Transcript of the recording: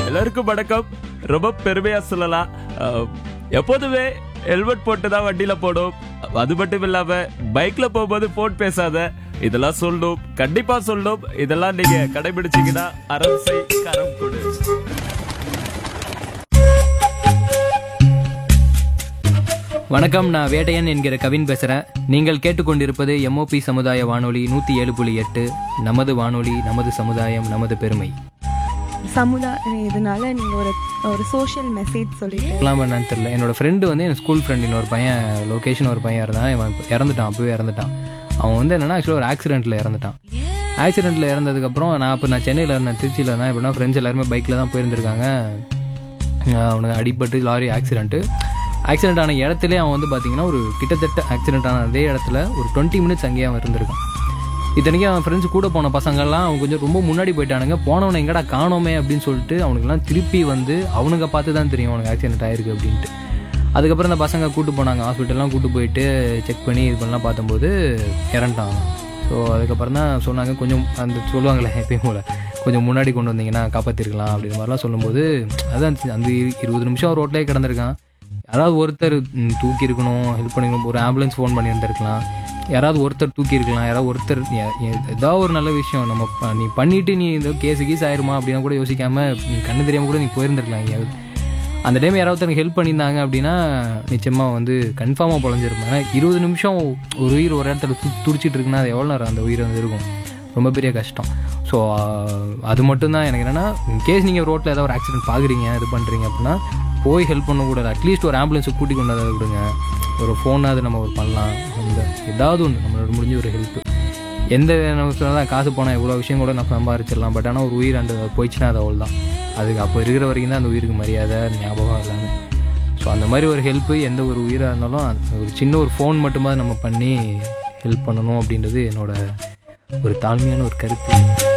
எல்லாருக்கும் வணக்கம் ரொம்ப பெருமையா சொல்லலாம் அஹ், எப்போதுமே ஹெல்மெட் போட்டு தான் வண்டியில போடும் அது மட்டும் இல்லாம பைக்ல போகும்போது போன் பேசாத இதெல்லாம் சொல்லணும் கண்டிப்பா சொல்லணும் இதெல்லாம் நீங்க கடைபிடிச்சீங்கன்னா அரசை கரம் கொடு வணக்கம் நான் வேட்டையன் என்கிற கவின் பேசுகிறேன் நீங்கள் கேட்டுக்கொண்டிருப்பது எம்ஓபி சமுதாய வானொலி நூற்றி ஏழு புள்ளி எட்டு நமது வானொலி நமது சமுதாயம் நமது பெருமை சமுதாய இதனால நீங்க ஒரு ஒரு சோஷியல் மெசேஜ் சொல்லிட்டு எல்லாம் என்னன்னு தெரியல என்னோட ஃப்ரெண்டு வந்து என் ஸ்கூல் ஃப்ரெண்ட் இன்னொரு பையன் லொக்கேஷன் ஒரு பையன் இருந்தான் இவன் இப்ப இறந்துட்டான் அப்பவே இறந்துட்டான் அவன் வந்து என்னன்னா ஆக்சுவலாக ஒரு ஆக்சிடென்ட்டில் இறந்துட்டான் ஆக்சிடென்ட்டில் இறந்ததுக்கப்புறம் நான் இப்போ நான் சென்னையில் இருந்தேன் திருச்சியில் இருந்தேன் எப்படின்னா ஃப்ரெண்ட்ஸ் எல்லாருமே பைக்கில் தான் போயிருந்திருக்காங்க அஹ் அவனுக்கு அடிபட்டு லாரி ஆக்சிடென்ட்டு ஆக்சிடென்ட் ஆன இடத்துல அவன் வந்து பார்த்தீங்கன்னா ஒரு கிட்டத்தட்ட ஆக்சிடென்ட் ஆன அதே இடத்துல ஒரு டுவெண்ட்டி மினிட்ஸ் அங்கேயே அவன் இருந்திருக்கான் இத்தனைக்கும் அவன் ஃப்ரெண்ட்ஸ் கூட போன பசங்கள்லாம் அவன் கொஞ்சம் ரொம்ப முன்னாடி போயிட்டானுங்க போனவனை எங்கடா காணோமே அப்படின்னு சொல்லிட்டு அவனுக்குலாம் திருப்பி வந்து அவனுங்க பார்த்து தான் தெரியும் அவனுக்கு ஆக்சிடென்ட் ஆயிருக்கு அப்படின்ட்டு அதுக்கப்புறம் இந்த பசங்க கூட்டு போனாங்க ஹாஸ்பிட்டல்லாம் கூட்டு போயிட்டு செக் பண்ணி இது பண்ணலாம் பார்த்தம்போது இறந்துட்டான் ஸோ அதுக்கப்புறம் தான் சொன்னாங்க கொஞ்சம் அந்த சொல்லுவாங்களே எப்பயும் போல கொஞ்சம் முன்னாடி கொண்டு வந்தீங்கன்னா காப்பாற்றிருக்கலாம் அப்படிங்கிற மாதிரிலாம் சொல்லும்போது அதான் அந்த இரு- இருபது நிமிஷம் ரோட்லேயே கிடந்திருக்கான் யாராவது ஒருத்தர் ம், தூக்கி இருக்கணும் ஹெல்ப் பண்ணிக்கணும் ஒரு ஆம்புலன்ஸ் ஃபோன் பண்ணியிருந்திருக்கலாம் யாராவது ஒருத்தர் தூக்கி இருக்கலாம் யாராவது ஒருத்தர் எ- எ- ஏதாவது ஒரு நல்ல விஷயம் நம்ம ப- நீ பண்ணிட்டு நீ இந்த கேஸ் கீஸ் ஆயிருமா அப்படின்னு கூட யோசிக்காம நீ கண்ணு தெரியாம கூட நீ போயிருந்திருக்கலாம் எங்கேயாவது அந்த டைம் யாராவது ஒருத்தருக்கு ஹெல்ப் பண்ணியிருந்தாங்க அப்படின்னா நிச்சயமாக வந்து கன்ஃபார்மாக பொழஞ்சிருப்பேன் ஏன்னா இருபது நிமிஷம் ஒரு உயிர் ஒரு இடத்துல து துடிச்சிட்டு இருக்குன்னா அது எவ்வளோ நேரம் அந்த உயிர் வந்து இருக்கும் ரொம்ப பெரிய கஷ்டம் ஸோ அது மட்டும்தான் எனக்கு என்னென்னா கேஸ் நீங்கள் ரோட்டில் ஏதாவது ஒரு ஆக்சிடென்ட் பார்க்குறீங்க இது பண்ணுறீங்க அப்படின்னா போய் ஹெல்ப் பண்ணக்கூடாது அட்லீஸ்ட் ஒரு ஆம்புலன்ஸை கூட்டி கொண்டு வந்து விடுங்க ஒரு ஃபோனாவது நம்ம ஒரு பண்ணலாம் அந்த ஏதாவது ஒன்று நம்மளோட முடிஞ்ச ஒரு ஹெல்ப் எந்த நமக்கு தான் காசு போனால் எவ்வளோ விஷயம் கூட நம்ம சம்பாரிச்சிடலாம் பட் ஆனால் ஒரு உயிர் அந்த போயிடுச்சுன்னா அது அவ்வளோ தான் அதுக்கு அப்போ இருக்கிற வரைக்கும் தான் அந்த உயிருக்கு மரியாதை ஞாபகம் எல்லாமே ஸோ அந்த மாதிரி ஒரு ஹெல்ப்பு எந்த ஒரு உயிராக இருந்தாலும் அந்த ஒரு சின்ன ஒரு ஃபோன் மட்டுமாவது நம்ம பண்ணி ஹெல்ப் பண்ணணும் அப்படின்றது என்னோட ஒரு தாழ்மையான ஒரு கருத்து